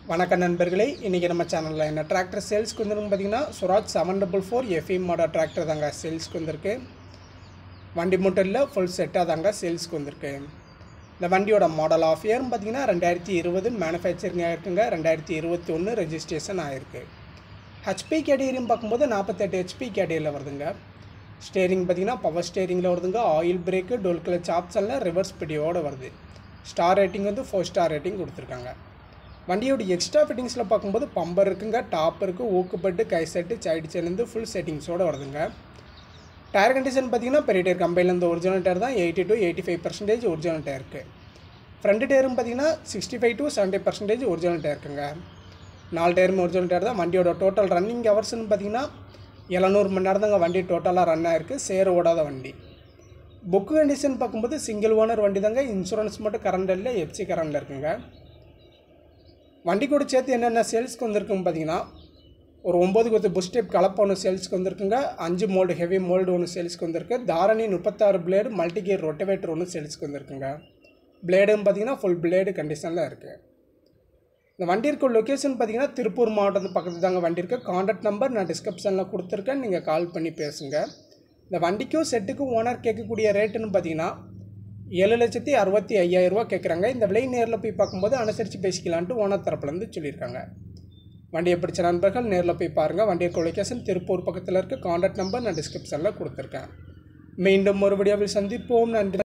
வணக்கம் நண்பர்களே இன்றைக்கி நம்ம சேனலில் என்ன டிராக்டர் சேல்ஸ்க்கு வந்துருக்கு பார்த்தீங்கன்னா Swaraj seven double four FE model tractor தாங்க சேல்ஸ்க்கு வந்திருக்கு வண்டி மட்டும் இல்லை ஃபுல் செட்டாக தாங்க சேல்ஸ்க்கு வந்திருக்கு இந்த வண்டியோட மாடல் ஆஃப் இயர்னு பார்த்தீங்கன்னா ரெண்டாயிரத்தி இருபது மேனுஃபேக்சரிங் ஆகிருக்குங்க ரெண்டாயிரத்தி இருபத்தி ஒன்று ரெஜிஸ்ட்ரேஷன் ஆகிருக்கு ஹெச்பி கேட்டகரியும் பார்க்கும்போது நாற்பத்தெட்டு ஹெச்பி கேட்டகரியில் வருதுங்க ஸ்டேரிங் பார்த்தீங்கன்னா பவர் ஸ்டேரிங்கில் வருதுங்க ஆயில் பிரேக்கு டோல் கிளச் ஆப்ஷனில் ரிவர்ஸ் பிடியோடு வருது ஸ்டார் ரேட்டிங் வந்து ஃபோர் ஸ்டார் ரேட்டிங் கொடுத்துருக்காங்க வண்டியோட எக்ஸ்ட்ரா ஃபிட்டிங்ஸில் பார்க்கும்போது பம்பர் இருக்குங்க டாப் இருக்குது ஊக்குப்பட்டு கை செட்டு சைடு சேர்ந்து ஃபுல் செட்டிங்ஸோடு வருதுங்க டயர் கண்டிஷன் பார்த்தீங்கன்னா பெரிய டயர் கம்பெனிலேருந்து ஒரிஜினல் டயர் தான் eighty to eighty five percentage original tyre இருக்குது ஃப்ரண்ட் டயரும் பார்த்தீங்கன்னா sixty five to seventy percentage original tyre இருக்குங்க நாலு டயரும் ஒரிஜினல் டயர் தான் வண்டியோட டோட்டல் ரன்னிங் ஹவர்ஸ்னு பார்த்தீங்கன்னா எழுநூறு மணி நேரம் தாங்க வண்டி டோட்டலாக ரன் ஆயிருக்கு சேர ஓடாத வண்டி புக்கு கண்டிஷன் பார்க்கும்போது சிங்கிள் ஓனர் வண்டி தாங்க இன்சூரன்ஸ் மட்டும் கரண்ட் இல்லை எஃப்சி கரண்டில் இருக்குங்க வண்டி கூட சேர்த்து என்னென்ன சேல்ஸ்க்கு வந்திருக்குன்னு பார்த்தீங்கன்னா ஒரு ஒம்பது கொத்து புஷ் டைப் கலப்பை ஒன்று சேல்ஸ்க்கு வந்திருக்குங்க அஞ்சு மோல்டு ஹெவி மோல்டு ஒன்று சேல்ஸ்க்கு வந்திருக்கு தாரணி முப்பத்தாறு பிளேடு மல்டிகேர் ரொட்டவேட்டர் ஒன்று சேல்ஸ்க்கு வந்திருக்குங்க பிளேடுன்னு பார்த்தீங்கன்னா ஃபுல் பிளேடு கண்டிஷனில் இருக்குது இந்த வண்டி இருக்க லொக்கேஷன் பார்த்தீங்கன்னா திருப்பூர் மாவட்டத்து பக்கத்தில் தாங்க வண்டி இருக்குது காண்டாக்ட் நம்பர் நான் டிஸ்கிரிப்ஷனில் கொடுத்துருக்கேன் நீங்கள் கால் பண்ணி பேசுங்க இந்த வண்டிக்கும் செட்டுக்கும் ஓனர் கேட்கக்கூடிய ரேட்டுன்னு பார்த்தீங்கன்னா ஏழு லட்சத்தி அறுபத்தி ஐயாயிரரூவா கேட்குறாங்க இந்த விலை நேரில் போய் பார்க்கும்போது அனுசரித்து பேசிக்கலான்ட்டு ஓனர் தரப்புலேருந்து சொல்லியிருக்காங்க வண்டியை பிடிச்ச நண்பர்கள் நேரில் போய் பாருங்கள் வண்டி இருக்க லொக்கேஷன் திருப்பூர் பக்கத்தில் இருக்க காண்டாக்ட் நம்பர் நான் டிஸ்கிரிப்ஷனில் கொடுத்துருக்கேன் மீண்டும் ஒரு வீடியோவில் சந்திப்போம் நன்றி